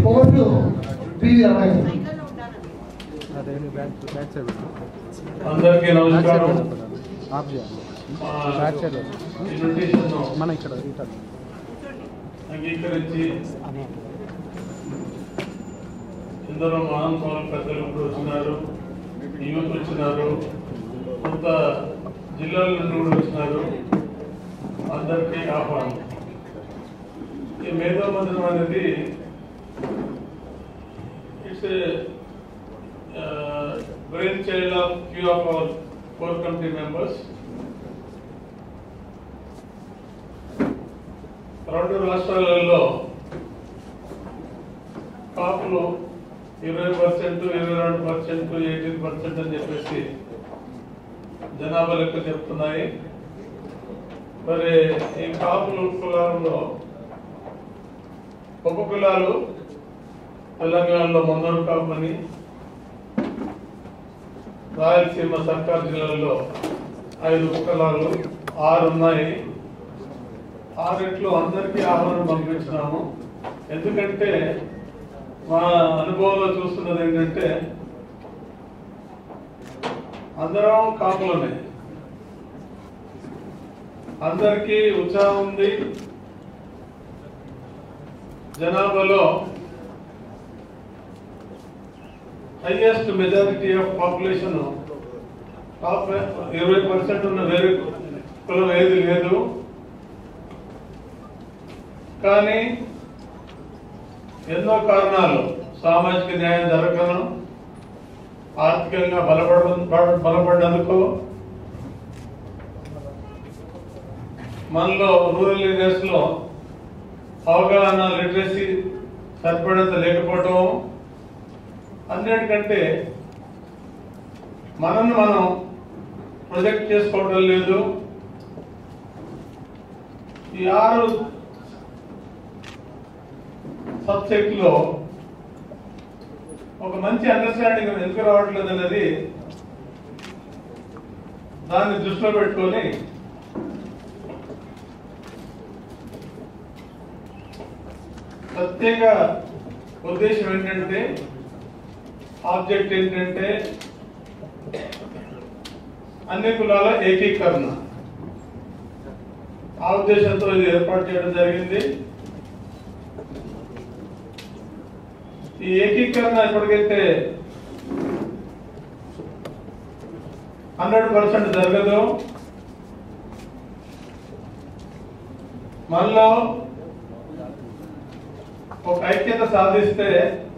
Port PV Ramesh అదే back back side అందరికీ back side నమస్కారం ఆఫ్ చేయాలి మా బ్యాక్ సైడ్ ఇన్విటేషన్ మన ఇక్కడ రిటర్న్ అంగీకరించి ఎందరో మహానుభావులు పెద్దలు ఇప్పుడు వచ్చినారు యూత్ వచ్చినారు కొంత జిల్లాల నుండి కూడా వచ్చినారు అందరికీ ఆహ్వానం ఈ మేధో మందిరం అనేది it's brain child of few of our core committee members రెండు రాష్ట్రాలలో కాపులు ఇరవై పర్సెంట్ ఇరవై రెండు పర్సెంట్ ఎయిటీన్ పర్సెంట్ అని చెప్పేసి జనాభా లెక్క చెప్తున్నాయి మరి ఈ కాపులు కులాలలో ఉప కులాలు తెలంగాణలో మందరు కాపు అని రాయలసీమ సర్కార్ జిల్లాలో ఐదు ఉప కులాలు ఆరు ఉన్నాయి ఆరెట్లు అందరికీ ఆహ్వానం పంపించినాము ఎందుకంటే మా అనుభవంలో చూస్తున్నది ఏంటంటే అందరం కాపులమే అందరికీ ఉత్సాహం ఉంది జనాభాలో highest majority of population top ఇరవై పర్సెంట్ ఉన్న వేరే కులం ఏది లేదు కానీ ఎన్నో కారణాలు సామాజిక న్యాయం జరగడం ఆర్థికంగా బలపడ బలపడినందుకు మనలో రూరల్ ఏరియాస్ లో అవగాహన లిటరసీ సరిపడంత లేకపోవటం అన్నిటికంటే మనల్ని మనం ప్రొజెక్ట్ చేసుకోవడం లేదు ఈ ఆరు సబ్జెక్ట్ లో ఒక మంచి అండర్స్టాండింగ్ ఎందుకు రావట్లేదు అనేది దాన్ని దృష్టిలో పెట్టుకొని ప్రత్యేక ఉద్దేశం ఏంటంటే ఆబ్జెక్ట్ ఏంటంటే అన్ని కులాల ఏకీకరణ ఆ ఉద్దేశంతో ఇది ఏర్పాటు చేయడం జరిగింది ఈ ఏకీకరణ ఎప్పటికైతే హండ్రెడ్ పర్సెంట్ జరగదు మనలో ఒక ఐక్యత సాధిస్తే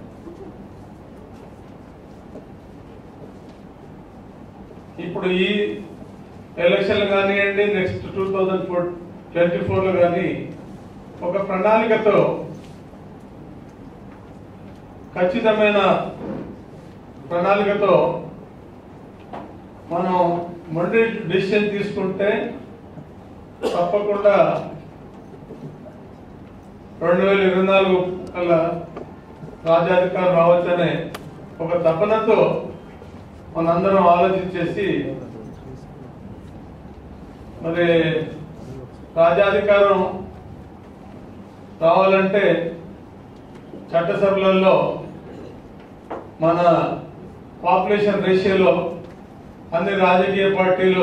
ఇప్పుడు ఈ ఎలక్షన్ కానివ్వండి next two thousand four twenty ఫోర్లో కానీ ఒక ప్రణాళికతో ఖచ్చితమైన ప్రణాళికతో మనం మొండి డిసిషన్ తీసుకుంటే తప్పకుండా రెండు వేల ఇరవై నాలుగు కల్లా రాజ్యాధికారం రావచ్చనే ఒక తపనతో మనందరం ఆలోచించేసి మరి రాజ్యాధికారం రావాలంటే చట్టసభలలో మన పాపులేషన్ రేషియోలో అన్ని రాజకీయ పార్టీలు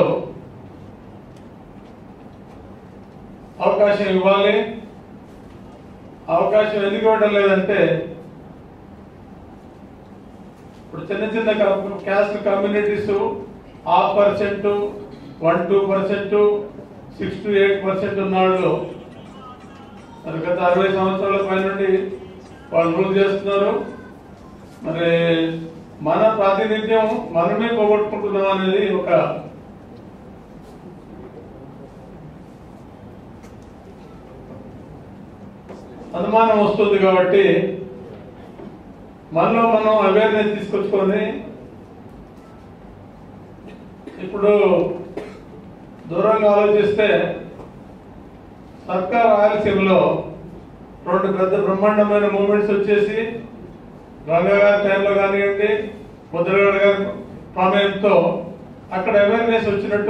అవకాశం ఇవ్వాలి అవకాశం ఎందుకు ఇవ్వడం లేదంటే ఇప్పుడు చిన్న చిన్న caste communities half percent one two percent six to eight percent ఉన్న వాళ్ళు మరి గత అరవై సంవత్సరాల పై నుండి వాళ్ళు రూల్ చేస్తున్నారు మరి మన ప్రాతినిధ్యం మనమే పోగొట్టుకుంటున్నాం అనేది ఒక అనుమానం వస్తుంది కాబట్టి మనలో మనం అవేర్నెస్ తీసుకొచ్చుకొని ఇప్పుడు దూరంగా ఆలోచిస్తే సర్కార్ రాయలసీమలో రెండు పెద్ద బ్రహ్మాండమైన మూమెంట్స్ వచ్చేసి రంగా గారి టైంలో కానివ్వండి ముద్రగడ గారి ప్రమేయంతో అక్కడ అవేర్నెస్ వచ్చినట్టు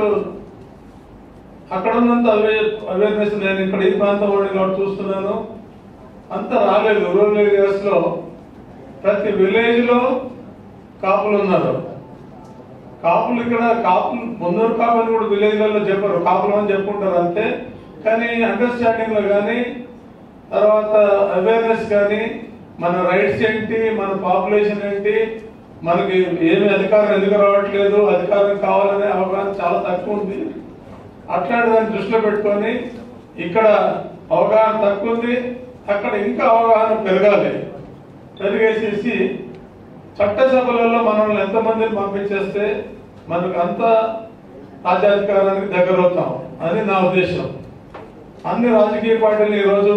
అక్కడ ఉన్నంత అవేర్నెస్ నేను ఇక్కడ ఈ ప్రాంతం వాడిని కాబట్టి చూస్తున్నాను అంత రాలేదు రూరల్ ఏరియాస్ లో ప్రతి విలేజ్ లో కాపులు ఉన్నారు కాపులు ఇక్కడ కాపులు ముందరు కాపులు కూడా విలేజ్లలో చెప్పరు కాపులు అని చెప్పుకుంటారు అంతే కానీ అండర్స్టాండింగ్ లో కానీ తర్వాత అవేర్నెస్ కానీ మన రైట్స్ ఏంటి మన పాపులేషన్ ఏంటి మనకి ఏమి అధికారం ఎందుకు రావట్లేదు అధికారం కావాలనే అవగాహన చాలా తక్కువ ఉంది అట్లాంటి దాన్ని దృష్టిలో పెట్టుకొని ఇక్కడ అవగాహన తక్కువ ఉంది అక్కడ ఇంకా అవగాహన పెరగాలి పెరిగేసేసి చట్టసభలలో మనల్ని ఎంతమందిని పంపించేస్తే మనకు అంత రాజ్యాధికారానికి దగ్గర అవుతాం అని నా ఉద్దేశం అన్ని రాజకీయ పార్టీలు ఈరోజు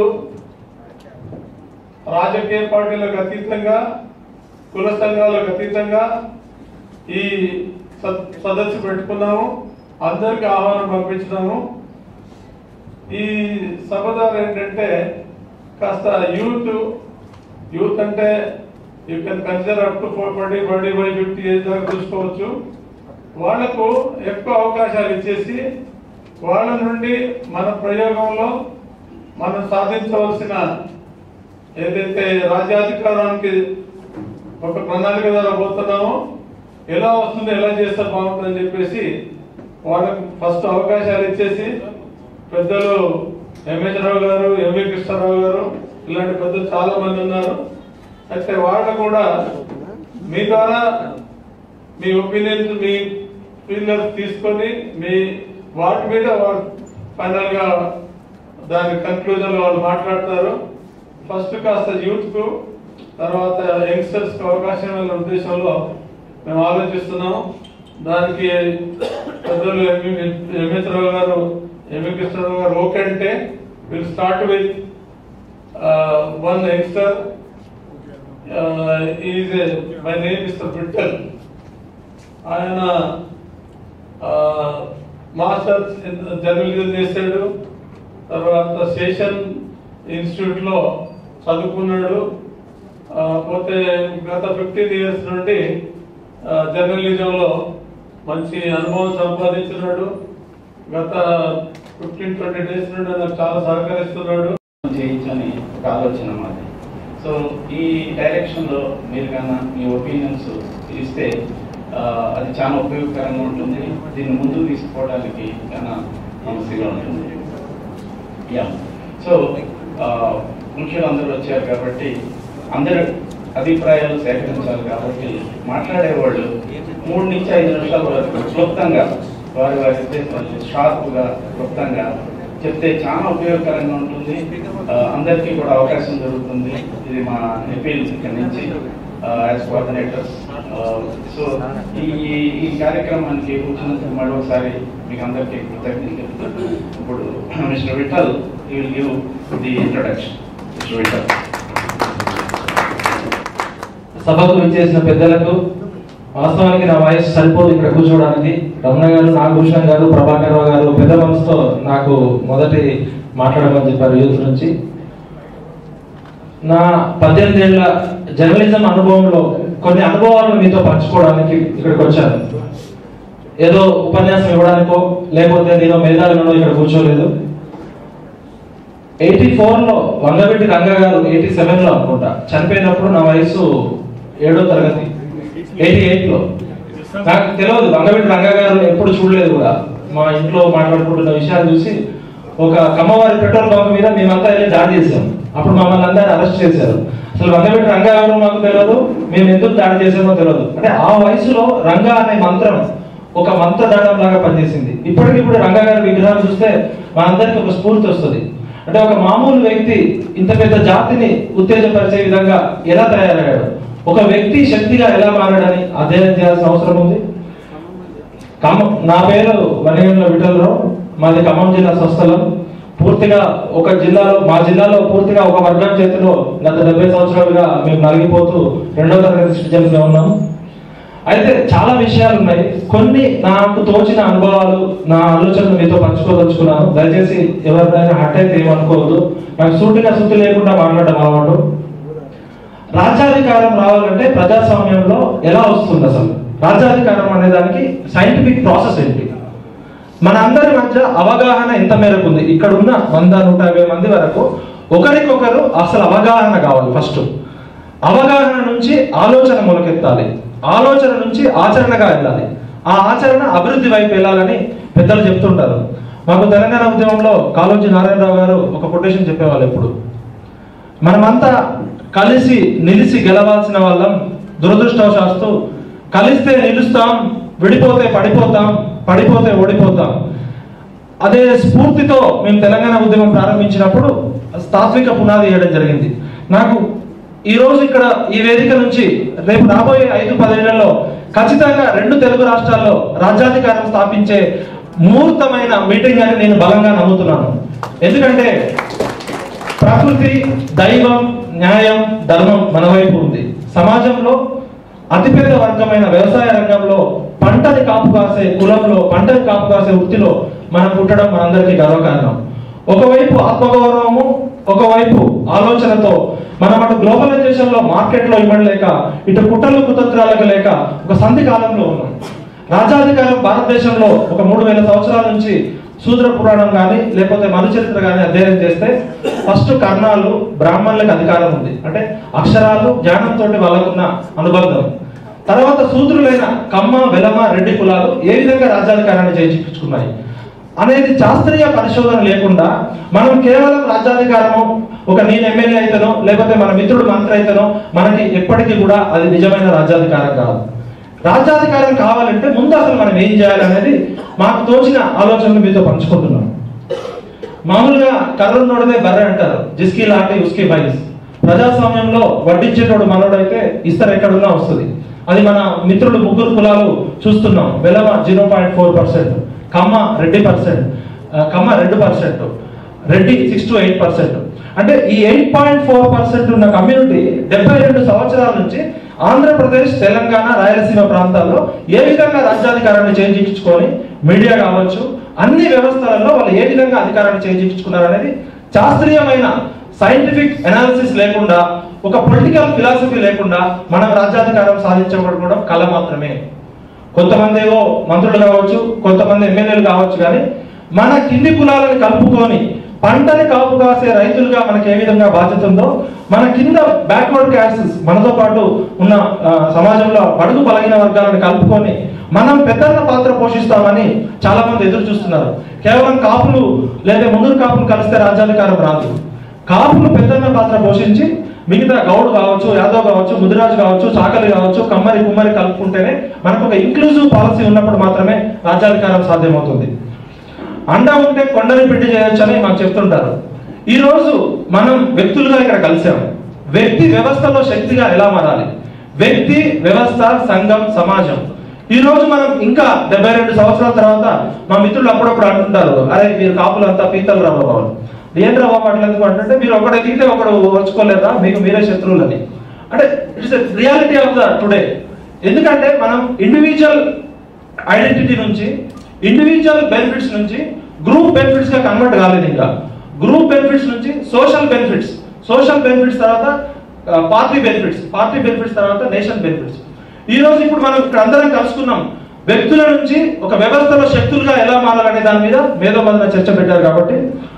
రాజకీయ పార్టీలకు అతీతంగా కుల సంఘాలకు అతీతంగా ఈ సద్- సదస్సు పెట్టుకున్నాము అందరికి ఆహ్వానం పంపించినాము ఈ సభ ద్వారా ఏంటంటే కాస్త యూత్ యూత్ అంటే you can consider up to forty forty five fifty age దాకా చూసుకోవచ్చు వాళ్లకు ఎక్కువ అవకాశాలు ఇచ్చేసి వాళ్ళ నుండి మన ప్రయోగంలో మనం సాధించవలసిన ఏదైతే రాజ్యాధికారానికి ఒక ప్రణాళిక ద్వారా పోతున్నామో ఎలా వస్తుందో ఎలా చేస్తే బాగుంటుందని చెప్పేసి వాళ్ళకు ఫస్ట్ అవకాశాలు ఇచ్చేసి పెద్దలు ఎంఎస్ రావు గారు ఎంవి కృష్ణారావు గారు ఇలాంటి పెద్దలు చాలా మంది ఉన్నారు అయితే వాళ్ళు కూడా మీ ద్వారా మీ ఒపీనియన్స్ మీ ఫీలర్స్ తీసుకొని మీ వాటి మీద ఫైనల్ గా దాని కన్క్లూజన్ వాళ్ళు మాట్లాడతారు ఫస్ట్ కాస్త యూత్ కు తర్వాత యంగ్స్టర్స్ కు అవకాశం ఇవ్వాలనే ఉద్దేశంలో మేము ఆలోచిస్తున్నాం దానికి పెద్దలు ఎంఎస్ రావు గారు ఎంవి కృష్ణరావు గారు ఓకే అంటే will start with one youngster is my name mister Vittal ఆయన మాస్టర్స్ జర్నలిజం చేశాడు తర్వాత స్టేషన్ ఇన్స్టిట్యూట్ లో చదువుకున్నాడు ఆ, పోతే గత ఫిఫ్టీన్ ఇయర్స్ నుండి జర్నలిజం లో మంచి అనుభవం సంపాదించున్నాడు గత ఫిఫ్టీన్ ట్వంటీ డేస్ నుండి నాకు చాలా సహకరిస్తున్నాడు చేయించని ఒక ఆలోచన మాది సో ఈ డైరెక్షన్ లో మీరు కన్నా మీ ఒపీనియన్స్ ఇస్తే ఆ, అది చాలా ఉపయోగకరంగా ఉంటుంది దీన్ని ముందుకు తీసుకోవడానికి చాలా సమస్యగా ఉంటుంది యా సో ఆ, ముఖ్యులు అందరూ వచ్చారు కాబట్టి అందరు అభిప్రాయాలు సేకరించాలి కాబట్టి మాట్లాడేవాళ్ళు మూడు నుంచి ఐదు నిమిషాల వరకు క్లుప్తంగా వారి వారి ఉద్దేశాలు షార్ప్గా క్లుప్తంగా చెప్తే చాలా ఉపయోగకరంగా ఉంటుంది ఆ, అందరికీ కూడా అవకాశం దొరుకుతుంది ఇది మా ఎపీల్ ఇక్కడ నుంచి యాజ్ కోఆర్డినేటర్స్ సో ఈ ఈ- ఈ కార్యక్రమానికి వచ్చినందుకు మరొకసారి మీకు అందరికీ కృతజ్ఞతలు ఇప్పుడు mister Vittal you will give the introduction mister Vittal సభకు విచ్చేసిన పెద్దలకు వాస్తవానికి నా వయసు సరిపోదు ఇక్కడ కూర్చోవడానికి రమణ గారు నాగభూషణం గారు ప్రభాకర్ రావు గారు పెద్ద మనసుతో నాకు మొదటి మాట్లాడమని చెప్పారు యూత్ నుంచి నా పద్దెనిమిది ఏళ్ల జర్నలిజం అనుభవంలో కొన్ని అనుభవాలను మీతో పంచుకోవడానికి ఇక్కడికి వచ్చాను ఏదో ఉపన్యాసం ఇవ్వడానికో లేకపోతే నేను మేధావిలో ఇక్కడ కూర్చోలేదు ఎయిటీ ఫోర్ లో వంగవీటి రంగా గారు ఎయిటీ సెవెన్ లో అనుకుంటా చనిపోయినప్పుడు నా వయసు ఏడో తరగతి ఎయిటీ ఎయిట్ లో నాకు తెలియదు వంగవీటి రంగా గారు ఎప్పుడు చూడలేదు కూడా మా ఇంట్లో మాట్లాడుకుంటున్న విషయాలు చూసి ఒక కమ్మవారి పెట్రోల్ బంక్ మీద మేమంతా వెళ్ళి దాడి చేసాం అప్పుడు మమ్మల్ని అందరినీ అరెస్ట్ చేశారు అసలు వంగవీటి రంగా గారు మాకు తెలియదు మేము ఎందుకు దాడి చేసామో తెలియదు అంటే ఆ వయసులో రంగా అనే మంత్రం ఒక మంత్రదండం లాగా పనిచేసింది ఇప్పటికిప్పుడు రంగా గారి విగ్రహాలు చూస్తే మనందరికి ఒక స్ఫూర్తి వస్తుంది అంటే ఒక మామూలు వ్యక్తి ఇంత పెద్ద జాతిని ఉత్తేజపరిచే విధంగా ఎలా తయారయ్యాడు ఒక వ్యక్తి శక్తిగా ఎలా మారాడని అధ్యయనం చేయాల్సిన అవసరం ఉంది ఖమ్మం నా పేరు వనగండ్ల విఠలరావు మాది ఖమ్మం జిల్లా స్వస్థలం పూర్తిగా ఒక జిల్లాలో మా జిల్లాలో పూర్తిగా ఒక వర్గం చేతిలో గత డెబ్బై సంవత్సరాలుగా మేము నలిగిపోతూ రెండో తరగతి సిటిజన్స్ గా ఉన్నాం అయితే చాలా విషయాలు ఉన్నాయి కొన్ని నాకు తోచిన అనుభవాలు నా ఆలోచనలు మీతో పంచుకోదలుచుకున్నాను దయచేసి ఎవరినైనా హట్ అయితే ఏమనుకోవద్దు నాకు సూటిగా సుత్తి లేకుండా మాట్లాడడం అలవాటు రాజ్యాధికారం రావాలంటే ప్రజాస్వామ్యంలో ఎలా వస్తుంది అసలు రాజ్యాధికారం అనే దానికి సైంటిఫిక్ ప్రాసెస్ ఏంటి మన అందరి మధ్య అవగాహన ఎంత మేరకు ఉంది ఇక్కడ ఉన్న వంద నూట యాభై మంది వరకు ఒకరికొకరు అసలు అవగాహన కావాలి ఫస్ట్ అవగాహన నుంచి ఆలోచన మొలకెత్తాలి ఆలోచన నుంచి ఆచరణగా వెళ్ళాలి ఆ ఆచరణ అభివృద్ధి వైపు వెళ్ళాలని పెద్దలు చెప్తుంటారు మాకు తెలంగాణ ఉద్యమంలో కాళోజీ నారాయణరావు గారు ఒక కొటేషన్ చెప్పేవాళ్ళు ఎప్పుడు మనమంతా కలిసి నిలిసి గెలవాల్సిన వాళ్ళం దురదృష్టవశాస్తు కలిస్తే నిలుస్తాం విడిపోతే పడిపోతాం పడిపోతే ఓడిపోతాం అదే స్ఫూర్తితో మేము తెలంగాణ ఉద్యమం ప్రారంభించినప్పుడు తాత్విక పునాది వేయడం జరిగింది నాకు ఈ రోజు ఇక్కడ ఈ వేదిక నుంచి రేపు రాబోయే ఐదు పదేళ్లలో ఖచ్చితంగా రెండు తెలుగు రాష్ట్రాల్లో రాజ్యాధికారం స్థాపించే ముహూర్తమైన మీటింగ్ అని నేను బలంగా నమ్ముతున్నాను ఎందుకంటే ప్రకృతి దైవం న్యాయం ధర్మం మన వైపు ఉంది సమాజంలో అతిపెద్ద వర్గమైన వ్యవసాయ రంగంలో పంటని కాపు కాసే కులంలో పంటని కాపు కాసే వృత్తిలో మనం పుట్టడం మనందరికీ గర్వకారణం ఒకవైపు ఆత్మగౌరవము ఒకవైపు ఆలోచనతో మనం అటు గ్లోబలైజేషన్ లో మార్కెట్ లో ఇవ్వలేక ఇటు కుట్రలు కుతంత్రాలకు లేక ఒక సంధి కాలంలో ఉన్నాం రాజాధికారం భారతదేశంలో ఒక మూడు వేల సంవత్సరాల నుంచి శూద్ర పురాణం కానీ లేకపోతే మనుచరిత్ర కానీ అధ్యయనం చేస్తే ఫస్ట్ కర్ణాలు బ్రాహ్మణులకు అధికారం ఉంది అంటే అక్షరాలు జ్ఞానంతో వాళ్ళకున్న అనుబంధం తర్వాత శూద్రులైన కమ్మ వెలమ రెడ్డి కులాలు ఏ విధంగా రాజ్యాధికారాన్ని చేయించుకున్నాయి అనేది శాస్త్రీయ పరిశోధన లేకుండా మనం కేవలం రాజ్యాధికారము ఒక నేను ఎమ్మెల్యే అయితేనో లేకపోతే మన మిత్రుడు మంత్రి అయితేనో మనకి ఎప్పటికీ కూడా అది నిజమైన రాజ్యాధికారం కాదు రాజ్యాధికారం కావాలంటే ముందు అసలు మనం ఏం చేయాలి అనేది మాకు తోచిన ఆలోచనలు మీతో పంచుకుంటున్నాం మామూలుగా కర్రున్నోడదే బర్రె అంటారు జిస్కి లాంటి ఉస్కి బైస్ ప్రజాస్వామ్యంలో వడ్డించేటోడు మనోడైతే ఇస్తరు ఎక్కడున్నా వస్తుంది అది మన మిత్రులు ముగ్గురు కులాలు చూస్తున్నాం Velama zero point four percent Kamma Reddy percent Kamma రెండు percent Reddy six to eight percent అంటే ఈ ఎయిట్ పాయింట్ ఫోర్ పర్సెంట్ ఉన్న కమ్యూనిటీ డెబ్బై రెండు సంవత్సరాల నుంచి ఆంధ్రప్రదేశ్ తెలంగాణ రాయలసీమ ప్రాంతాల్లో ఏ విధంగా రాజ్యాధికారాన్ని చేయించుకొని మీడియా కావచ్చు అన్ని వ్యవస్థలలో వాళ్ళు ఏ విధంగా అధికారాన్ని చేయించుకున్నారు అనేది శాస్త్రీయమైన సైంటిఫిక్ అనాలిసిస్ లేకుండా ఒక పొలిటికల్ ఫిలాసఫీ లేకుండా మనం రాజ్యాధికారం సాధించబడుకోవడం కళ మాత్రమే కొంతమంది ఏవో మంత్రులు కావచ్చు కొంతమంది ఎమ్మెల్యేలు కావచ్చు కానీ మన కింది కులాలను కలుపుకొని పంటని కాపు కాసే రైతులుగా మనకి ఏ విధంగా బాధ్యత ఉందో మన కింద బ్యాక్వర్డ్ క్యాస్టెస్ మనతో పాటు ఉన్న ఆ, సమాజంలో బడుగు బలగిన వర్గాలను కలుపుకొని మనం పెద్దన్న పాత్ర పోషిస్తామని చాలా మంది ఎదురు చూస్తున్నారు కేవలం కాపులు లేదా ముందు కాపులు కలిస్తే రాజ్యాధికారం రాదు కాపులు పెద్దన్న పాత్ర పోషించి మిగతా గౌడ్ కావచ్చు యాదవ్ కావచ్చు ముదిరాజు కావచ్చు చాకలి కావచ్చు కమ్మరి కుమ్మరి కలుపుకుంటేనే మనకు ఒక ఇంక్లూజివ్ పాలసీ ఉన్నప్పుడు మాత్రమే రాజ్యాధికారం సాధ్యమవుతుంది అండ ఉంటే కొండని పెట్టి చేయొచ్చు అని మాకు చెప్తుంటారు ఈ రోజు మనం వ్యక్తులుగా ఇక్కడ కలిసాం వ్యక్తి వ్యవస్థలో శక్తిగా ఎలా మారాలి వ్యక్తి వ్యవస్థ సంఘం సమాజం ఈ రోజు మనం ఇంకా డెబ్బై రెండు సంవత్సరాల తర్వాత మా మిత్రులు అప్పుడప్పుడు అంటుంటారు అరే మీరు కాపులంతా పీతలు రా బాబు అని." ఏం రా బాబు అట్లా ఎందుకు అంటే మీరు ఒకడు ఎదిగితే ఒకడు వచ్చుకోలేదా మీకు మీరే శత్రువులని అంటే it's reality of the today ఎందుకంటే మనం ఇండివిజువల్ ఐడెంటిటీ నుంచి ఇండివిజువల్ బెనిఫిట్స్ నుంచి గ్రూప్ బెనిఫిట్స్ గా కన్వర్ట్ కాలేదు ఇంకా గ్రూప్ బెనిఫిట్స్ నుంచి సోషల్ బెనిఫిట్స్ సోషల్ బెనిఫిట్స్ తర్వాత పార్టీ బెనిఫిట్స్ పార్టీ బెనిఫిట్స్ తర్వాత నేషన్ బెనిఫిట్స్ ఈ రోజు ఇప్పుడు మనం ఇక్కడ అందరం కలుసుకున్నాం వ్యక్తుల నుంచి ఒక వ్యవస్థలో శక్తులుగా ఎలా మారాలనే దాని మీద మేధోమదన చర్చ పెట్టారు కాబట్టి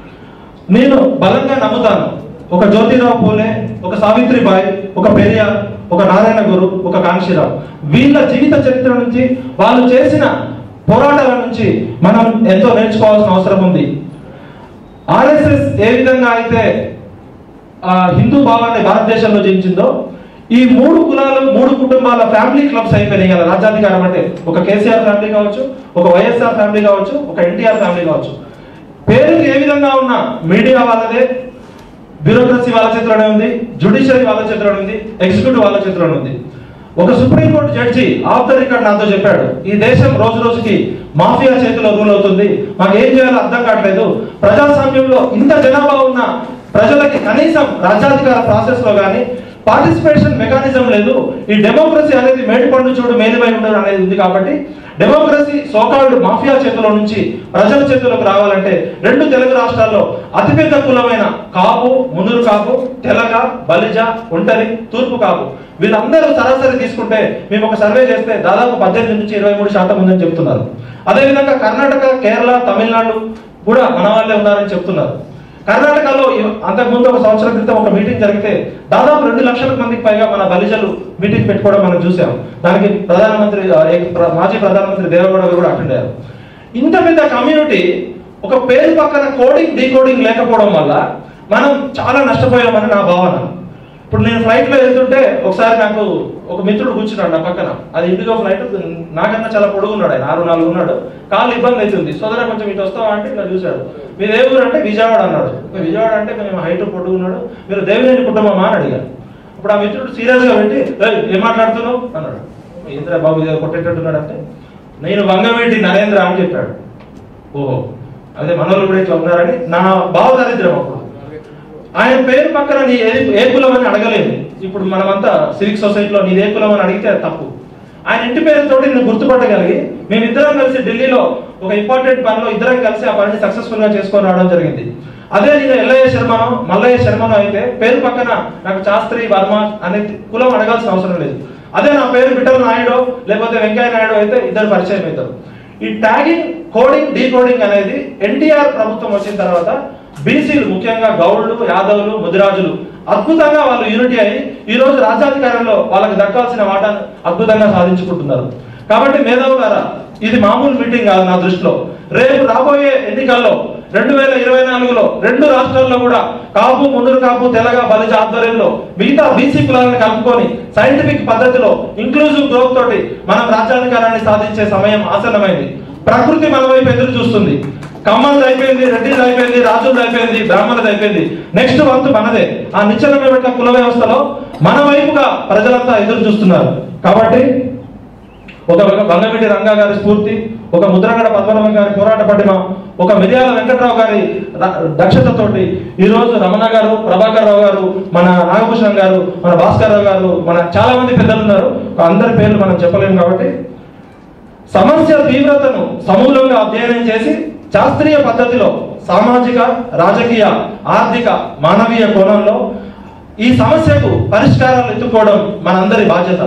నేను బలంగా నమ్ముతాను ఒక జ్యోతిరావు పూలే ఒక సావిత్రిబాయి ఒక పెరియార్ ఒక నారాయణ గురు ఒక కాంక్షీరావు వీళ్ళ జీవిత చరిత్ర నుంచి వాళ్ళు చేసిన పోరాటాల నుంచి మనం ఎంతో నేర్చుకోవాల్సిన అవసరం ఉంది ఆర్ఎస్ఎస్ ఏ విధంగా అయితే ఆ, హిందూ భావాన్ని భారతదేశంలో జయించిందో ఈ మూడు కులాలు మూడు కుటుంబాల ఫ్యామిలీ క్లబ్స్ అయిపోయినాయి కదా రాజ్యాధికారం అంటే ఒక కేసీఆర్ ఫ్యామిలీ కావచ్చు ఒక వైఎస్ఆర్ ఫ్యామిలీ కావచ్చు ఒక ఎన్టీఆర్ ఫ్యామిలీ కావచ్చు పేరుకి ఏ విధంగా ఉన్నా మీడియా వాళ్ళదే బ్యూరోక్రసీ వాళ్ళ చేతిలోనే ఉంది జుడిషియరీ వాళ్ళ చేతిలోనే ఉంది ఎగ్జిక్యూటివ్ వాళ్ళ చేతిలోనే ఉంది ఒక supreme court judge off the record నాతో చెప్పాడు ఈ దేశం రోజు రోజుకి మాఫియా చేతిలో రూల్ అవుతుంది మాకు ఏం చేయాలో అర్థం కావట్లేదు ప్రజాస్వామ్యంలో ఇంత జనాభా ఉన్న ప్రజలకి కనీసం రాజ్యాధికార ప్రాసెస్ లో కానీ పార్టిసిపేషన్ మెకానిజం లేదు ఈ డెమోక్రసీ అనేది మేడిపండు చూడు మేలుమై ఉండదు అనేది ఉంది కాబట్టి డెమోక్రసీ సోకాల్డ్ మాఫియా చేతిలో నుంచి ప్రజల చేతులకు రావాలంటే రెండు తెలుగు రాష్ట్రాల్లో అతిపెద్ద కులమైన కాపు మునురు కాపు తెలగ బలిజ ఒంటరి తూర్పు కాపు వీళ్ళందరూ సరాసరి తీసుకుంటే మేము ఒక సర్వే చేస్తే దాదాపు పద్దెనిమిది నుంచి ఇరవై మూడు శాతం ఉందని చెప్తున్నారు అదేవిధంగా కర్ణాటక కేరళ తమిళనాడు కూడా మన వాళ్ళే ఉన్నారని చెప్తున్నారు కర్ణాటకలో ఈ- అంతకుముందు ఒక సంవత్సరం క్రితం ఒక మీటింగ్ జరిగితే దాదాపు రెండు లక్షల మందికి పైగా మన బలిజలు మీటింగ్ పెట్టుకోవడం మనం చూసాం దానికి ప్రధానమంత్రి ఆ, ఏ- ప్ర- మాజీ ప్రధానమంత్రి దేవగౌడ గారు కూడా అటెండ్ అయ్యారు ఇంత పెద్ద కమ్యూనిటీ ఒక పేరు పక్కన కోడింగ్ డీకోడింగ్ లేకపోవడం వల్ల మనం చాలా నష్టపోయామని నా భావన ఇప్పుడు నేను ఫ్లైట్ లో వెళ్తుంటే ఒకసారి నాకు ఒక మిత్రుడు కూర్చున్నాడు నా పక్కన అది ఇండిగో ఫ్లైట్ నాకన్నా చాలా పొడుగున్నాడు ఆయన ఆరు నాలుగు ఉన్నాడు కాళ్ళు ఇబ్బంది అవుతుంది సోదరా కొంచెం ఇటు వస్తావా అంటే ఇలా చూశాడు మీరు ఏ ఊరు అంటే విజయవాడ అన్నాడు "మీరు విజయవాడ అంటే మేము హైట్ పొడుగున్నాడు మీరు దేవినేని కుటుంబమా అని అడిగాను అప్పుడు ఆ మిత్రుడు సీరియస్ గా పెట్టి "ఏయ్, ఏం మాట్లాడుతున్నావు అన్నాడు ఇంద్ర బాబు ఇదే కొట్టేటట్టున్నాడు అంటే నేను వంగవేటి నరేంద్ర అని చెప్పాడు ఓహో అదే మనోళ్ళు కూడా ఇట్లా ఉన్నారని నా భావదారిద్ర్యం అప్పుడు ఆయన పేరు పక్కన నీ ఏ ఏ కులం అని అడగలేదు ఇప్పుడు మనమంతా సివిక్ సొసైటీలో నీది ఏ కులం అని అడిగితే అది తప్పు ఆయన ఇంటి పేరుతోటి నేను గుర్తుపట్టగలిగి మేమిద్దరం కలిసి ఢిల్లీలో ఒక ఇంపార్టెంట్ పనిలో ఇద్దరం కలిసి ఆ పనిని సక్సెస్ఫుల్ గా చేసుకొని రావడం జరిగింది అదే నేను ఎల్లయ్య శర్మను మల్లయ్య శర్మను అయితే పేరు పక్కన నాకు శాస్త్రి వర్మ అనే కులం అడగాల్సిన అవసరం లేదు అదే నా పేరు విఠల్ నాయుడు లేకపోతే వెంకయ్య నాయుడు అయితే ఇద్దరు పరిచయం అవుతారు ఈ ట్యాగింగ్ కోడింగ్ డీకోడింగ్ అనేది ఎన్టీఆర్ ప్రభుత్వం వచ్చిన తర్వాత బీసీలు ముఖ్యంగా గౌడులు యాదవులు ముదిరాజులు అద్భుతంగా వాళ్ళు యూనిటీ అయి ఈ రోజు రాజ్యాధికారంలో వాళ్ళకి దక్కాల్సిన వాటాను అద్భుతంగా సాధించుకుంటున్నారు కాబట్టి మేధావులారా ఇది మామూలు మీటింగ్ కాదు నా దృష్టిలో రేపు రాబోయే ఎన్నికల్లో రెండు వేల ఇరవై నాలుగులో రెండు రాష్ట్రాల్లో కూడా కాపు ముందురు కాపు తెలగ బలిజ ఆధ్వర్యంలో మిగతా బీసీ కులాలను కలుపుకొని సైంటిఫిక్ పద్ధతిలో ఇంక్లూజివ్ గ్రోత్ తోటి మనం రాజ్యాధికారాన్ని సాధించే సమయం ఆసన్నమైంది ప్రకృతి మన వైపు ఎదురు చూస్తుంది కమ్మలది అయిపోయింది రెడ్డిది అయిపోయింది రాజులది అయిపోయింది బ్రాహ్మణులది అయిపోయింది నెక్స్ట్ వంతు మనదే ఆ నిచ్చెన పెట్టిన కుల వ్యవస్థలో మన వైపుగా ప్రజలంతా ఎదురు చూస్తున్నారు కాబట్టి ఒక బంగమిటి రంగా గారి స్ఫూర్తి ఒక ముద్రగడ పద్మనాభం గారి పోరాట పటిమ ఒక మిర్యాల వెంకట్రావు గారి ర- దక్షతతోటి ఈ రోజు రమణ గారు ప్రభాకర్ రావు గారు మన నాగభూషణం గారు మన భాస్కర్ రావు గారు మన చాలా మంది పెద్దలు ఉన్నారు అందరి పేర్లు మనం చెప్పలేము కాబట్టి సమస్య తీవ్రతను సమూలంగా అధ్యయనం చేసి శాస్త్రీయ పద్ధతిలో సామాజిక రాజకీయ ఆర్థిక మానవీయ కోణంలో ఈ సమస్యకు పరిష్కారాలు ఎత్తుకోవడం మనందరి బాధ్యత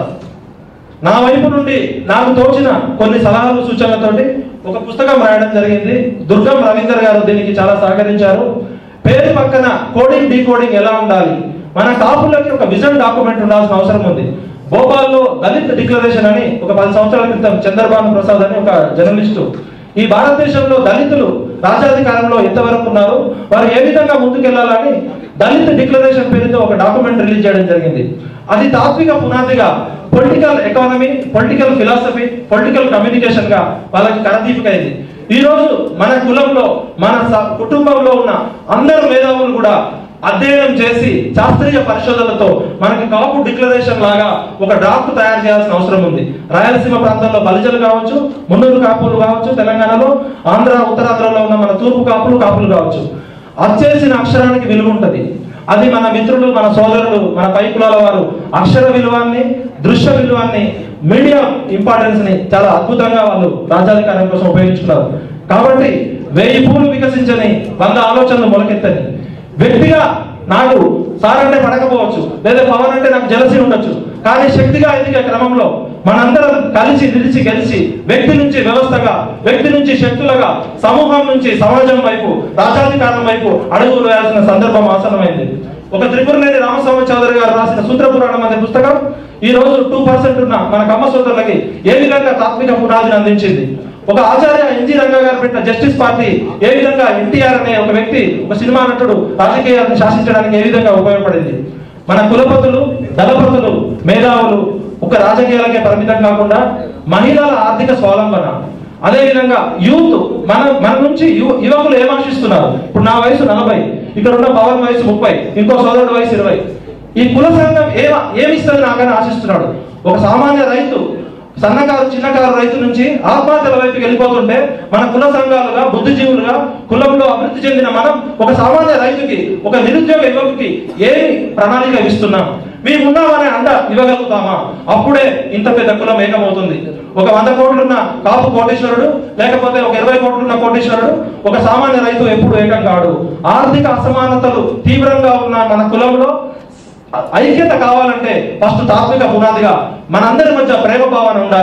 నా వైపు నుండి నాకు తోచిన కొన్ని సలహాలు సూచనలతోటి ఒక పుస్తకం రాయడం జరిగింది దుర్గం రవీందర్ గారు దీనికి చాలా సహకరించారు పేరు పక్కన కోడింగ్ డీకోడింగ్ ఎలా ఉండాలి మన కాపులకి ఒక విజన్ డాక్యుమెంట్ ఉండాల్సిన అవసరం ఉంది భోపాల్లో దళిత్ డిక్లరేషన్ అని ఒక పది సంవత్సరాల క్రితం చంద్రబాబు ప్రసాద్ అని ఒక జర్నలిస్టు ఈ భారతదేశంలో దళితులు రాజ్యాధికారంలో ఎంతవరకు ఉన్నారు వారు ఏ విధంగా ముందుకెళ్లాలని దళిత్ డిక్లరేషన్ పేరుతో ఒక డాక్యుమెంట్ రిలీజ్ చేయడం జరిగింది అది తాత్విక పునాదిగా political economy political philosophy political communication గా వాళ్ళకి కరదీపికైంది ఈ రోజు మన కులంలో మన స- కుటుంబంలో ఉన్న అందరు మేధావులు కూడా అధ్యయనం చేసి శాస్త్రీయ పరిశోధనలతో మనకి కాపు డిక్లరేషన్ లాగా ఒక డ్రాఫ్ట్ తయారు చేయాల్సిన అవసరం ఉంది రాయలసీమ ప్రాంతంలో బలిజలు కావచ్చు మున్నూరు కాపులు కావచ్చు తెలంగాణలో ఆంధ్ర ఉత్తరాంధ్రలో ఉన్న మన తూర్పు కాపులు కాపులు కావచ్చు అచ్చేసిన అక్షరానికి విలువ ఉంటది అది మన మిత్రులు మన సోదరులు మన పై కులాల వారు అక్షర విలువాన్ని దృశ్య విలువాన్ని మీడియా ఇంపార్టెన్స్ ని చాలా అద్భుతంగా వాళ్ళు రాజ్యాధికారం కోసం ఉపయోగించుకున్నారు కాబట్టి వెయ్యి పూలు వికసించని వంద ఆలోచనలు మొలకెత్తని వ్యక్తిగా నాకు సార్ అంటే పడకపోవచ్చు లేదా పవన్ అంటే నాకు జలసి ఉండొచ్చు కానీ శక్తిగా ఎదిగే క్రమంలో మనందరం కలిసి నిలిచి గెలిచి వ్యక్తి నుంచి వ్యవస్థగా వ్యక్తి నుంచి శక్తులుగా సమూహం నుంచి సమాజం వైపు రాజ్యాధికారం వైపు అడుగులు వేయాల్సిన సందర్భం ఆసనమైంది ఒక త్రిపురనేని రామస్వామి చౌదరి గారు రాసిన సూత్ర పురాణం అనే పుస్తకం ఈ రోజు టూ పర్సెంట్ ఉన్న మన కమ్మ సోదరులకి ఏ విధంగా తాత్విక పునాదిని అందించింది ఒక ఆచార్య ఎన్జి రంగా గారు పెట్టిన జస్టిస్ పార్టీ ఏ విధంగా ఎన్టీఆర్ అనే ఒక వ్యక్తి ఒక సినిమా నటుడు రాజకీయాలను శాసించడానికి ఏ విధంగా ఉపయోగపడింది మన కులపతులు దళపతులు మేధావులు ఒక రాజకీయాలకే పరిమితం కాకుండా మహిళల ఆర్థిక స్వావలంబన అదే విధంగా యూత్ మన మన నుంచి యువ- యువకులు ఏం ఆశిస్తున్నారు ఇప్పుడు నా వయసు నలభై ఇక్కడ ఉన్న పవన్ వయసు ముప్పై ఇంకో సోదరుడు వయసు ఇరవై ఈ కుల సంఘం ఏ ఏమిస్తుంది నాకని ఆశిస్తున్నాడు ఒక సామాన్య రైతు సన్నకారు చిన్నకారు రైతు నుంచి ఆత్మహత్యల వైపుకి వెళ్ళిపోతుంటే మన కుల సంఘాలుగా బుద్ధిజీవులుగా కులంలో అభివృద్ధి చెందిన మనం ఒక సామాన్య రైతుకి ఒక నిరుద్యోగ యువకుకి ఏమి ప్రణాళిక ఇస్తున్నాం మేమున్నామనే అండ ఇవ్వగలుగుతామా అప్పుడే ఇంత పెద్ద కులం ఏకమవుతుంది ఒక వంద కోట్లున్న కాపు కోటేశ్వరుడు లేకపోతే ఒక ఇరవై కోట్లున్న కోటేశ్వరుడు ఒక సామాన్య రైతు ఎప్పుడు ఏకం కాడు ఆర్థిక అసమానతలు తీవ్రంగా ఉన్న మన కులంలో ఐక్యత కావాలంటే ఫస్ట్ తాత్విక పునాదిగా మనందరి మధ్య ప్రేమ భావన ఉండాలి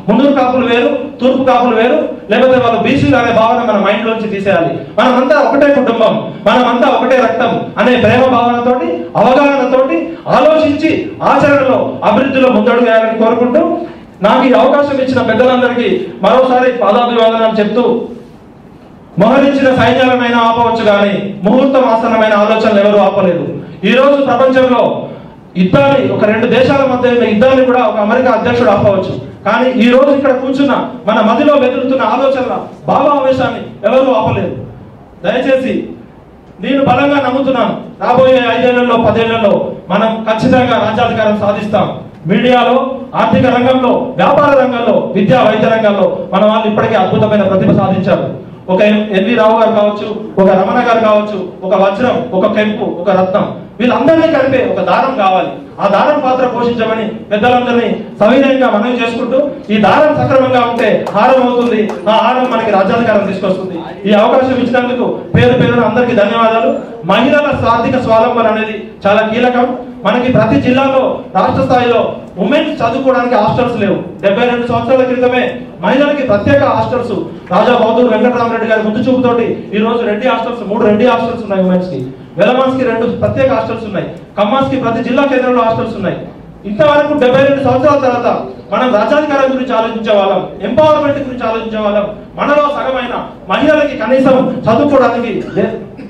ముందూరు కాపులు వేరు తూర్పు కాపులు వేరు లేకపోతే వాళ్ళు బీసీలు అనే భావన మన మైండ్ లోంచి తీసేయాలి మనమంతా ఒకటే కుటుంబం మనమంతా ఒకటే రక్తం అనే ప్రేమ భావనతోటి అవగాహనతోటి ఆలోచించి ఆచరణలో అభివృద్ధిలో ముందడుగు వేయాలని కోరుకుంటూ నాకు ఈ అవకాశం ఇచ్చిన పెద్దలందరికీ మరోసారి పాదాభివాదనాలు చెప్తూ మోహరించిన సైన్యాలనైనా ఆపవచ్చు కానీ ముహూర్తం ఆసనమైన ఆలోచనలు ఎవరు ఆపలేదు ఈ రోజు ప్రపంచంలో యుద్ధాన్ని ఒక రెండు దేశాల మధ్య ఉన్న యుద్ధాన్ని కూడా ఒక అమెరికా అధ్యక్షుడు ఆపవచ్చు కానీ ఈ రోజు ఇక్కడ కూర్చున్న మన మదిలో వెతులుతున్న ఆలోచనల భావావేశాన్ని ఎవరు ఆపలేదు దయచేసి నేను బలంగా నమ్ముతున్నాను రాబోయే ఐదేళ్లలో పదేళ్లలో మనం ఖచ్చితంగా రాజ్యాధికారం సాధిస్తాం మీడియాలో ఆర్థిక రంగంలో వ్యాపార రంగంలో విద్యా వైద్య రంగంలో మన వాళ్ళు ఇప్పటికే అద్భుతమైన ప్రతిభ సాధించారు ఒక ఎన్- ఎన్వి రావు గారు కావచ్చు ఒక రమణ గారు కావచ్చు ఒక వజ్రం ఒక కెంపు ఒక రత్నం వీళ్ళందరినీ కలిపే ఒక దారం కావాలి ఆ దారం పాత్ర పోషించమని పెద్దలందరినీ సవినయంగా మనవి చేసుకుంటూ ఈ దారం సక్రమంగా ఉంటే హారం అవుతుంది ఆ హారం మనకి రాజ్యాధికారం తీసుకొస్తుంది ఈ అవకాశం ఇచ్చినందుకు పేరు పేరున అందరికీ ధన్యవాదాలు మహిళల ఆర్థిక స్వావలంబన అనేది చాలా కీలకం మనకి ప్రతి జిల్లాలో రాష్ట్ర స్థాయిలో ఉమెన్స్ చదువుకోవడానికి హాస్టల్స్ లేవు డెబ్బై రెండు సంవత్సరాల క్రితమే మహిళలకి ప్రత్యేక హాస్టల్స్ రాజా బహదూర్ వెంకటరామరెడ్డి గారి ముందు చూపుతోటి ఈ రోజు రెడ్డి హాస్టల్స్ మూడు రెడ్డి హాస్టల్స్ ఉన్నాయి ఉమెన్స్ కి వెలమాన్స్ కి రెండు ప్రత్యేక హాస్టల్స్ ఉన్నాయి ఖమ్మాస్ కి ప్రతి జిల్లా కేంద్రంలో హాస్టల్స్ ఉన్నాయి ఇంతవరకు డెబ్బై రెండు సంవత్సరాల తర్వాత మనం రాజ్యాధికారం గురించి ఆలోచించే వాళ్ళం ఎంపవర్మెంట్ గురించి ఆలోచించే వాళ్ళం మనలో సగమైన మహిళలకి కనీసం చదువుకోవడానికి లే-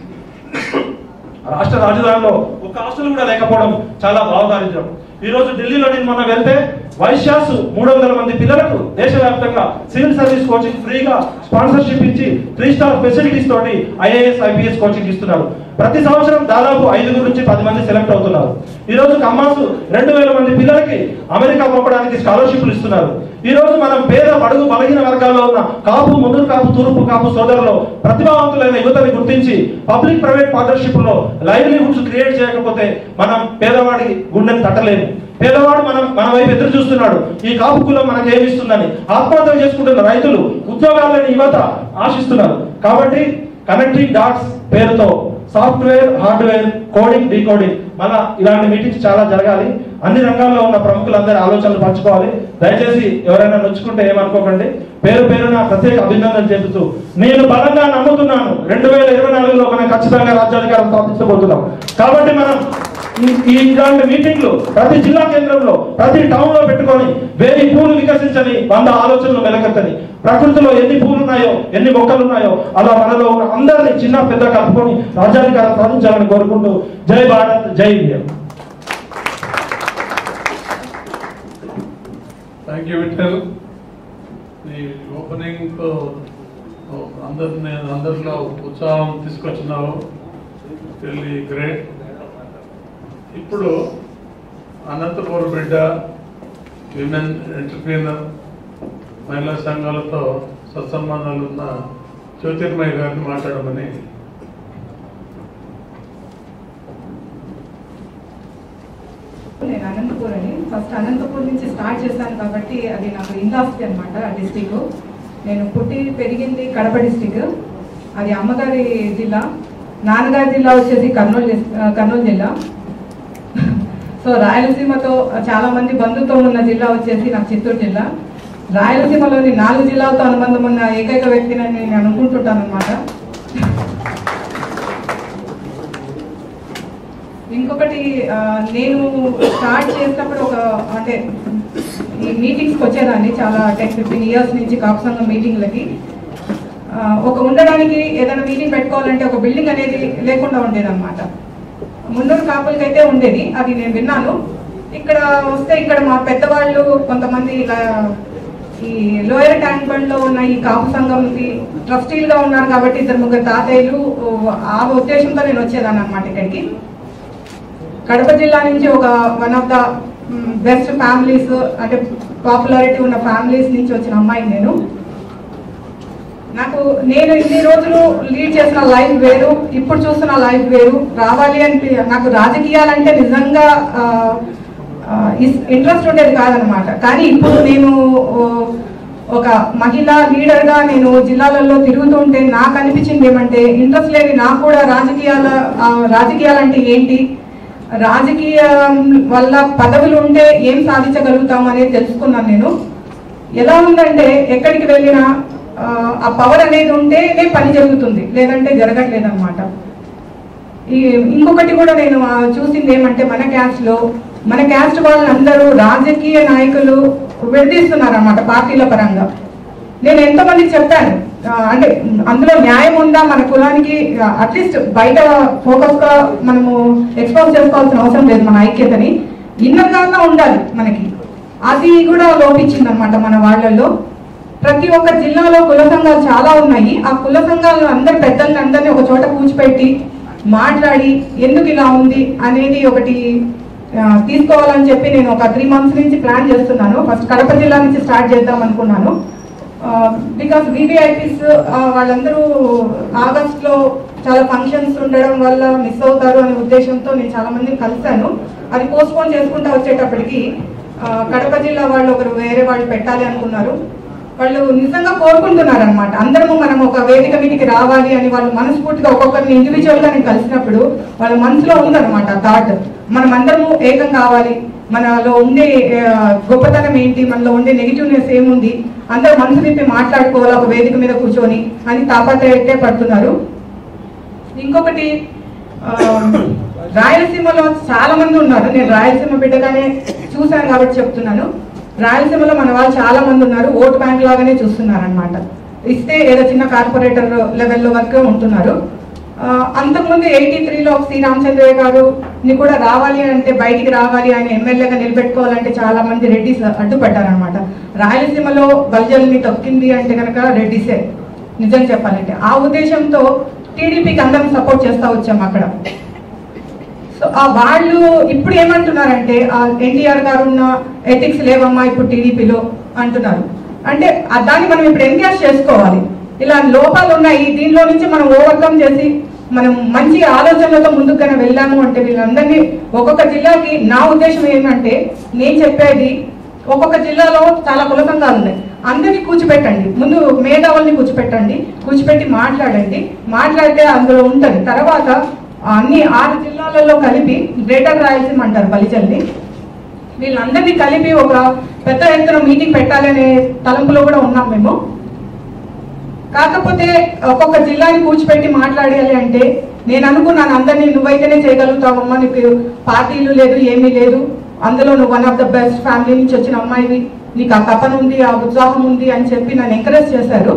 రాష్ట్ర రాజధానిలో ఒక హాస్టల్ కూడా లేకపోవడం చాలా బాధారిద్రం ఈ రోజు ఢిల్లీలో నేను మొన్న వెళ్తే వైశ్యాస్ మూడు వందల మంది పిల్లలకు దేశవ్యాప్తంగా సివిల్ సర్వీస్ కోచింగ్ ఫ్రీగా స్పాన్సర్షిప్ ఇచ్చి త్రీ స్టార్ ఫెసిలిటీస్ తోటి ఐఏఎస్ ఐపీఎస్ కోచింగ్ ఇస్తున్నారు ప్రతి సంవత్సరం దాదాపు ఐదుగురు నుంచి పది మంది సెలెక్ట్ అవుతున్నారు ఈ రోజు కమ్మాసు రెండు వేల మంది పిల్లలకి అమెరికా పంపడానికి స్కాలర్షిప్లు ఇస్తున్నారు ఈ రోజు మనం పేద బడుగు బలహీన వర్గాల్లో ఉన్న కాపు ముందు కాపు తూర్పు కాపు సోదరులు ప్రతిభావంతులైన యువతని గుర్తించి పబ్లిక్ ప్రైవేట్ పార్ట్నర్షిప్ లో లైవ్లీహుడ్స్ క్రియేట్ చేయకపోతే మనం పేదవాడి గుండెని తట్టలేము పేదవాడు మనం మన వైపు ఎదురు చూస్తున్నాడు ఈ కాపు కులం మనకి ఏమి ఇస్తుందని ఆత్మహత్య చేసుకుంటున్న రైతులు ఉద్యోగాలని యువత ఆశిస్తున్నారు కాబట్టి కనెక్టింగ్ డాట్స్ పేరుతో సాఫ్ట్వేర్ హార్డ్వేర్ కోడింగ్ డీకోడింగ్ మన ఇలాంటి మీటింగ్స్ చాలా జరగాలి అన్ని రంగాల్లో ఉన్న ప్రముఖులందరి ఆలోచనలు పంచుకోవాలి దయచేసి ఎవరైనా నొచ్చుకుంటే ఏమనుకోకండి పేరు పేరున ప్రత్యేక అభినందనలు చెబుతూ నేను బలంగా నమ్ముతున్నాను రెండు వేల ఇరవై నాలుగులో మనం ఖచ్చితంగా రాజ్యాధికారం స్థాపించబోతున్నాం కాబట్టి మనం ఈ- ఈ ఇలాంటి మీటింగ్లు ప్రతి జిల్లా కేంద్రంలో ప్రతి టౌన్ లో పెట్టుకొని వేయి పూలు వికసించని వంద ఆలోచనలు మెలకెత్తని ప్రకృతిలో ఎన్ని పూలు ఉన్నాయో ఎన్ని మొక్కలు ఉన్నాయో అలా మనలో ఉన్న అందరినీ చిన్న పెద్ద కలుపుకొని రాజ్యాధికారం సాధించాలని కోరుకుంటూ జై భారత్ జై ఇండియా థ్యాంక్ యూ విఠల్ ఈ ఓపెనింగ్ తో అందరిని అందరిలో ఉత్సాహం తీసుకొచ్చినావు రియల్లీ గ్రేట్ ఇప్పుడు అనంతపురం బిడ్డ విమెన్ ఎంటర్ప్రీనర్ మహిళా సంఘాలతో సత్సంబంధాలు ఉన్న జ్యోతిర్మయ్య గారిని మాట్లాడమని నేను అనంతపూర్ అని ఫస్ట్ అనంతపూర్ నుంచి స్టార్ట్ చేశాను కాబట్టి అది నాకు ఇందాస్తి అనమాట ఆ డిస్టిక్ నేను పుట్టి పెరిగింది కడప డిస్టిక్ అది అమ్మగారి జిల్లా నాన్నగారి జిల్లా వచ్చేసి కర్నూలు డిస్- ఆ, కర్నూలు జిల్లా సో రాయలసీమతో చాలా మంది బంధుత్వం ఉన్న జిల్లా వచ్చేసి నాకు చిత్తూరు జిల్లా రాయలసీమలోని నాలుగు జిల్లాలతో అనుబంధం ఉన్న ఏకైక వ్యక్తిని నేను అనుకుంటుంటాను అనమాట ఇంకొకటి ఆ, నేను స్టార్ట్ చేసినప్పుడు ఒక అంటే ఈ మీటింగ్స్కి వచ్చేదాన్ని చాలా టెన్ ఫిఫ్టీన్ ఇయర్స్ నుంచి కాపు సంఘం మీటింగ్లకి ఆ, ఒక ఉండడానికి ఏదైనా మీటింగ్ పెట్టుకోవాలంటే ఒక బిల్డింగ్ అనేది లేకుండా ఉండేది అనమాట మున్నూరు కాపులకైతే ఉండేది అది నేను విన్నాను ఇక్కడ వస్తే ఇక్కడ మా పెద్దవాళ్ళు కొంతమంది ఇలా ఈ లోయర్ ట్యాంక్ బండ్ లో ఉన్న ఈ కాపు సంఘంకి ట్రస్టీలుగా ఉన్నారు కాబట్టి ఇద్దరు ముగ్గురు తాతయ్యలు ఆ ఉద్దేశంతో నేను వచ్చేదాన్ని అనమాట ఇక్కడికి కడప జిల్లా నుంచి ఒక one of the best families అంటే పాపులారిటీ ఉన్న ఫ్యామిలీస్ నుంచి వచ్చిన అమ్మాయిని నేను నాకు నేను ఇన్ని రోజులు లీడ్ చేసిన లైఫ్ వేరు ఇప్పుడు చూస్తున్న లైఫ్ వేరు రావాలి అంటే నాకు రాజకీయాలంటే నిజంగా ఇంట్రెస్ట్ ఉండేది కాదనమాట కానీ ఇప్పుడు నేను ఆ, ఒక మహిళా లీడర్గా నేను జిల్లాలలో తిరుగుతుంటే నాకు అనిపించింది ఏమంటే ఇంట్రెస్ట్ లేని నాకు కూడా రాజకీయాల ఆ, రాజకీయాలంటే ఏంటి రాజకీయం వల్ల పదవులు ఉంటే ఏం సాధించగలుగుతాం అనేది తెలుసుకున్నాను నేను ఎలా ఉందంటే ఎక్కడికి వెళ్ళినా ఆ, ఆ పవర్ అనేది ఉంటేనే పని జరుగుతుంది లేదంటే జరగట్లేదు అనమాట ఈ ఇంకొకటి కూడా నేను ఆ, చూసింది ఏమంటే మన క్యాస్ట్ లో మన క్యాస్ట్ వాళ్ళందరూ రాజకీయ నాయకులు విడదీస్తున్నారు అనమాట పార్టీల పరంగా నేను ఎంతో మందికి చెప్పాను ఆ, అంటే అందులో న్యాయం ఉందా మన కులానికి అట్లీస్ట్ బయట ఫోకస్ గా మనము ఎక్స్పోజ్ చేసుకోవాల్సిన అవసరం లేదు మన ఐక్యతని ఇన్నర్గా ఉండాలి మనకి అది కూడా లోపించింది అనమాట మన వాళ్ళల్లో ప్రతి ఒక్క జిల్లాలో కుల సంఘాలు చాలా ఉన్నాయి ఆ కుల సంఘాలు అందరి పెద్దల్ని అందరినీ ఒక చోట కూర్చిపెట్టి మాట్లాడి ఎందుకు ఇలా ఉంది అనేది ఒకటి ఆ, తీసుకోవాలని చెప్పి నేను ఒక త్రీ మంత్స్ నుంచి ప్లాన్ చేస్తున్నాను ఫస్ట్ కడప జిల్లా నుంచి స్టార్ట్ చేద్దాం అనుకున్నాను బికాస్ వివిఐపీస్ వాళ్ళందరూ ఆగస్ట్ లో చాలా ఫంక్షన్స్ ఉండడం వల్ల మిస్ అవుతారు అనే ఉద్దేశంతో నేను చాలా మందిని కలిశాను అది పోస్ట్ పోన్ చేసుకుంటా వచ్చేటప్పటికి ఆ, కడప జిల్లా వాళ్ళు ఒకరు వేరే వాళ్ళు పెట్టాలి అనుకున్నారు వాళ్ళు నిజంగా కోరుకుంటున్నారు అనమాట అందరము మనం ఒక వేదిక మీదకి రావాలి అని వాళ్ళు మనస్ఫూర్తిగా ఒక్కొక్కరిని ఇండివిజువల్ గా నేను కలిసినప్పుడు వాళ్ళ మనసులో ఉందన్నమాట థాట్ మనం అందరము ఏకం కావాలి మనలో ఉండే ఆ, గొప్పతనం ఏంటి మనలో ఉండే నెగిటివ్నెస్ ఏముంది అందరూ మనసు విప్పి మాట్లాడుకోవాలి ఒక వేదిక మీద కూర్చొని అని తాపత్రయట్టే పడుతున్నారు ఇంకొకటి ఆ, రాయలసీమలో చాలా మంది ఉన్నారు నేను రాయలసీమ బిడ్డగానే చూశాను కాబట్టి చెప్తున్నాను రాయలసీమలో మన వాళ్ళు చాలా మంది ఉన్నారు ఓట్ బ్యాంక్ లాగానే చూస్తున్నారు అనమాట ఇస్తే ఏదో చిన్న కార్పొరేటర్ లెవెల్లో వరకే ఉంటున్నారు ఆ, అంతకుముందు ఎయిటీ త్రీలో శ్రీ రామచంద్రయ్య గారు ని కూడా రావాలి అంటే బయటికి రావాలి ఆయన ఎమ్మెల్యేగా నిలబెట్టుకోవాలంటే చాలా మంది రెడ్డిస్ అడ్డుపడ్డారనమాట రాయలసీమలో బల్జల్ని తొక్కింది అంటే కనుక రెడ్డిసే నిజం చెప్పాలంటే ఆ ఉద్దేశంతో టీడీపీకి అందరం సపోర్ట్ చేస్తా వచ్చాం అక్కడ సో ఆ వాళ్ళు ఇప్పుడు ఏమంటున్నారంటే ఆ ఎన్టీఆర్ గారు ఉన్న ఎథిక్స్ లేవమ్మా ఇప్పుడు టీడీపీలో అంటున్నారు అంటే ఆ దాన్ని మనం ఇప్పుడు ఎంకరేజ్ చేసుకోవాలి ఇలా లోపాలు ఉన్నాయి దీనిలో నుంచి మనం ఓవర్కమ్ చేసి మనం మంచి ఆలోచనలతో ముందుకు వెళ్ళాము అంటే వీళ్ళందరినీ ఒక్కొక్క జిల్లాకి నా ఉద్దేశం ఏంటంటే నేను చెప్పేది ఒక్కొక్క జిల్లాలో చాలా కుల సంఘాలు ఉన్నాయి అందరినీ కూర్చోపెట్టండి ముందు మేధావుల్ని కూర్చోపెట్టండి కూర్చోపెట్టి మాట్లాడండి మాట్లాడితే అందులో ఉంటుంది తర్వాత అన్ని ఆరు జిల్లాలలో కలిపి గ్రేటర్ రాయలసీమ అంటారు బలిజల్ని వీళ్ళందరినీ కలిపి ఒక పెద్ద ఎత్తున మీటింగ్ పెట్టాలనే తలంపులో కూడా ఉన్నాం మేము కాకపోతే ఒక్కొక్క జిల్లాని కూర్చిపెట్టి మాట్లాడాలి అంటే నేను అనుకున్నాను అందరినీ నువ్వైతేనే చేయగలుగుతావమ్మా నీకు పార్టీలు లేదు ఏమీ లేదు అందులో నువ్వు one of the best family నుంచి వచ్చిన అమ్మాయివి నీకు ఆ తపన ఉంది ఆ ఉత్సాహం ఉంది అని చెప్పి నన్ను ఎంకరేజ్ చేశారు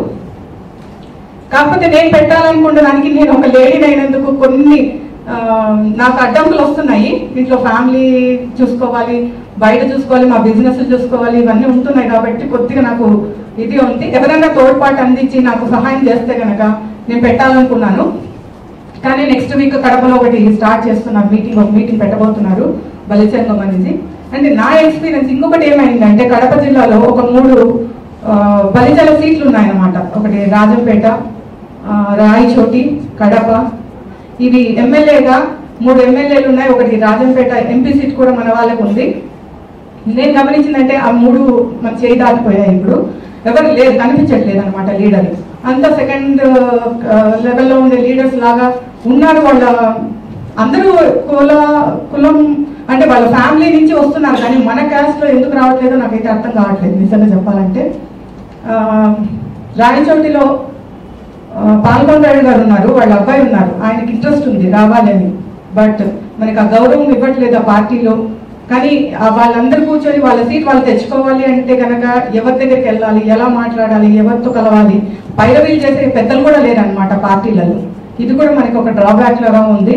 కాకపోతే నేను పెట్టాలనుకున్న దానికి నేను ఒక లేడీని అయినందుకు కొన్ని ఆ, నాకు అడ్డంకులు వస్తున్నాయి ఇంట్లో ఫ్యామిలీ చూసుకోవాలి బయట చూసుకోవాలి మా బిజినెస్ చూసుకోవాలి ఇవన్నీ ఉంటున్నాయి కాబట్టి కొద్దిగా నాకు ఇది ఉంది ఎవరైనా తోడ్పాటు అందించి నాకు సహాయం చేస్తే కనుక నేను పెట్టాలనుకున్నాను కానీ నెక్స్ట్ వీక్ కడపలో ఒకటి స్టార్ట్ చేస్తున్నారు మీటింగ్ ఒక మీటింగ్ పెట్టబోతున్నారు బలిచంగం అనేది అంటే నా ఎక్స్పీరియన్స్ ఇంకొకటి ఏమైందంటే కడప జిల్లాలో ఒక మూడు ఆ, బలిజల సీట్లు ఉన్నాయన్నమాట ఒకటి రాజంపేట ఆ, రాయచోటి కడప ఇవి ఎమ్మెల్యేగా మూడు ఎమ్మెల్యేలు ఉన్నాయి ఒకటి రాజంపేట ఎంపీ సీట్ కూడా మన వాళ్ళకు ఉంది నేను గమనించిందంటే ఆ మూడు మన చేయి దాటిపోయాయి ఇప్పుడు ఎవరు లేదు కనిపించట్లేదు అనమాట లీడర్ అంత సెకండ్ లెవెల్లో ఉండే లీడర్స్ లాగా ఉన్నారు వాళ్ళ అందరూ కుల కులం అంటే వాళ్ళ ఫ్యామిలీ నుంచి వస్తున్నారు కానీ మన క్యాస్ట్ లో ఎందుకు రావట్లేదో నాకైతే అర్థం కావట్లేదు నిజంగా చెప్పాలంటే ఆ, రాయచోటిలో ఆ, పాల్గొండాడు గారు ఉన్నారు వాళ్ళ అబ్బాయి ఉన్నారు ఆయనకి ఇంట్రెస్ట్ ఉంది రావాలని బట్ మనకి ఆ గౌరవం ఇవ్వట్లేదు ఆ పార్టీలో కానీ ఆ వాళ్ళందరూ కూర్చొని వాళ్ళ సీట్ వాళ్ళు తెచ్చుకోవాలి అంటే కనుక ఎవరి దగ్గరికి వెళ్ళాలి ఎలా మాట్లాడాలి ఎవరితో కలవాలి పైరవీలు చేసే పెద్దలు కూడా లేరనమాట పార్టీలలో ఇది కూడా మనకి ఒక డ్రాబ్యాక్ లాగా ఉంది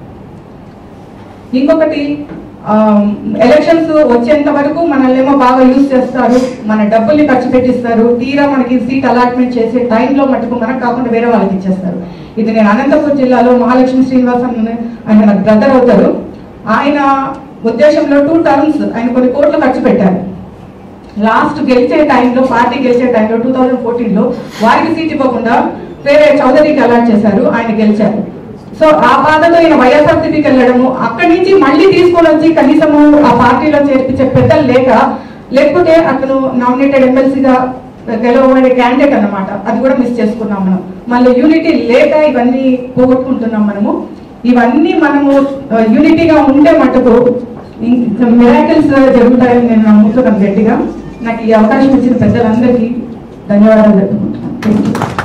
ఇంకొకటి ఎలక్షన్స్ వచ్చేంత వరకు మనల్ని ఏమో బాగా యూజ్ చేస్తారు మన డబ్బుల్ని ఖర్చు పెట్టిస్తారు తీరా మనకి సీట్ అలాట్మెంట్ చేసే టైంలో మటుకు మనకు కాకుండా వేరే వాళ్ళకి ఇచ్చేస్తారు ఇది నేను అనంతపురం జిల్లాలో మహాలక్ష్మి శ్రీనివాస్ అని ఆయన నాకు బ్రదర్ అవుతారు ఆయన ఉద్దేశంలో టూ టర్మ్స్ ఆయన కొన్ని కోట్లు ఖర్చు పెట్టారు లాస్ట్ గెలిచే టైంలో పార్టీ గెలిచే టైంలో టూ థౌజండ్ ఫోర్టీన్లో వారికి సీట్ ఇవ్వకుండా వేరే చౌదరికి అలాట్ చేశారు ఆయన గెలిచారు సో ఆ బాధతో ఈయన వైఎస్ఆర్సీపీకి వెళ్ళడము అక్కడి నుంచి మళ్ళీ తీసుకొని వచ్చి కనీసము ఆ పార్టీలో చేర్పించే పెద్దలు లేక లేకపోతే అతను నామినేటెడ్ ఎమ్మెల్సీగా గెలవబడే క్యాండిడేట్ అన్నమాట అది కూడా మిస్ చేసుకున్నాం మనం మళ్ళీ యూనిటీ లేక ఇవన్నీ పోగొట్టుకుంటున్నాం మనము ఇవన్నీ మనము యూనిటీగా ఉంటే మటుకు మిరాకిల్స్ జరుగుతాయని నేను నమ్ముతున్నాను గట్టిగా నాకు ఈ అవకాశం ఇచ్చిన పెద్దలందరికీ ధన్యవాదాలు చెప్పుకుంటున్నాను థ్యాంక్ యూ